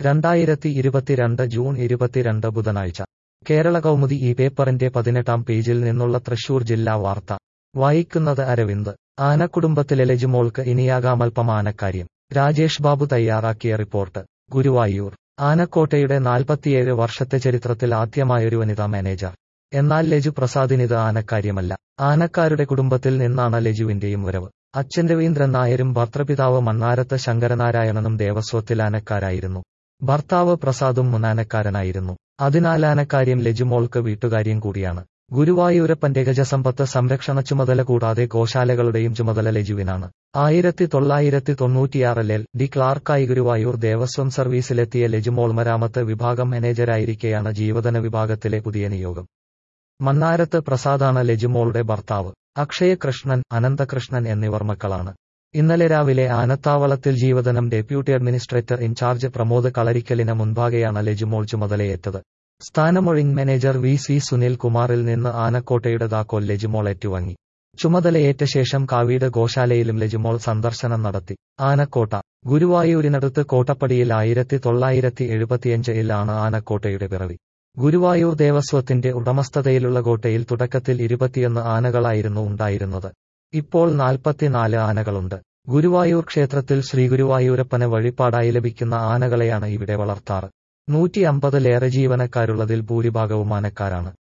രണ്ടായിരത്തി ഇരുപത്തിരണ്ട് ജൂൺ ഇരുപത്തിരണ്ട് ബുധനാഴ്ച കേരള കൗമുദി ഈ പേപ്പറിന്റെ പതിനെട്ടാം പേജിൽ നിന്നുള്ള തൃശൂർ ജില്ലാ വാർത്ത വായിക്കുന്നത് അരവിന്ദ് ആനക്കുടുംബത്തിലെ ലജിമോൾക്ക് ഇനിയാകാമൽപ്പം ആനക്കാര്യം രാജേഷ് ബാബു തയ്യാറാക്കിയ റിപ്പോർട്ട് ഗുരുവായൂർ ആനക്കോട്ടയുടെ നാൽപ്പത്തിയേഴ് വർഷത്തെ ചരിത്രത്തിൽ ആദ്യമായൊരു വനിതാ മാനേജർ എന്നാൽ ലജു പ്രസാദിനിത് ആനക്കാര്യമല്ല ആനക്കാരുടെ കുടുംബത്തിൽ നിന്നാണ് ലജുവിന്റെയും വരവ് അച്ഛൻ രവീന്ദ്രൻ നായരും ഭർത്തൃപിതാവ് മണ്ണാരത്ത് ശങ്കരനാരായണനും ദേവസ്വത്തിൽ ആനക്കാരായിരുന്നു ഭർത്താവ് പ്രസാദും മുനാനക്കാരനായിരുന്നു അതിനാൽ ആനക്കാര്യം ലജുമോൾക്ക് വീട്ടുകാര്യം കൂടിയാണ് ഗുരുവായൂരപ്പന്റെ ഗജസമ്പത്ത് സംരക്ഷണ ചുമതല കൂടാതെ ഗോശാലകളുടെയും ചുമതല ലജുവിനാണ് ആയിരത്തി തൊള്ളായിരത്തി തൊണ്ണൂറ്റിയാറിൽ ഡി ക്ലാർക്കായി ഗുരുവായൂർ ദേവസ്വം സർവീസിലെത്തിയ ലജുമോൾ മരാമത്ത് വിഭാഗം മാനേജരായിരിക്കെയാണ് ജീവതന വിഭാഗത്തിലെ പുതിയ നിയോഗം മണ്ണാരത്ത് പ്രസാദാണ് ലജുമോളുടെ ഭർത്താവ് അക്ഷയകൃഷ്ണൻ അനന്തകൃഷ്ണൻ എന്നിവർ മക്കളാണ് ഇന്നലെ രാവിലെ ആനത്താവളത്തിൽ ജീവതനം ഡെപ്യൂട്ടി അഡ്മിനിസ്ട്രേറ്റർ ഇൻചാർജ് പ്രമോദ് കളരിക്കലിന് മുൻപാകെയാണ് ലജുമോൾ ചുമതലയേറ്റത് സ്ഥാനമൊഴിങ് മാനേജർ വി സി സുനിൽ കുമാറിൽ നിന്ന് ആനക്കോട്ടയുടെ താക്കോൽ ലജുമോൾ ഏറ്റുവാങ്ങി ചുമതലയേറ്റ ശേഷം കാവീട് ഗോശാലയിലും ലജുമോൾ സന്ദർശനം നടത്തി ആനക്കോട്ട ഗുരുവായൂരിനടുത്ത് കോട്ടപ്പടിയിൽ ആയിരത്തി തൊള്ളായിരത്തി എഴുപത്തിയഞ്ചിലാണ് ആനക്കോട്ടയുടെ പിറവി ഗുരുവായൂർ ദേവസ്വത്തിന്റെ ഉടമസ്ഥതയിലുള്ള കോട്ടയിൽ തുടക്കത്തിൽ ഇരുപത്തിയൊന്ന് ആനകളായിരുന്നു ഉണ്ടായിരുന്നത് ഇപ്പോൾ നാൽപ്പത്തിനാല് ആനകളുണ്ട് ഗുരുവായൂർ ക്ഷേത്രത്തിൽ ശ്രീഗുരുവായൂരപ്പന് വഴിപാടായി ലഭിക്കുന്ന ആനകളെയാണ് ഇവിടെ വളർത്താറ് നൂറ്റി അമ്പതിലേറെ ജീവനക്കാരുള്ളതിൽ ഭൂരിഭാഗവും ആനക്കാരാണ്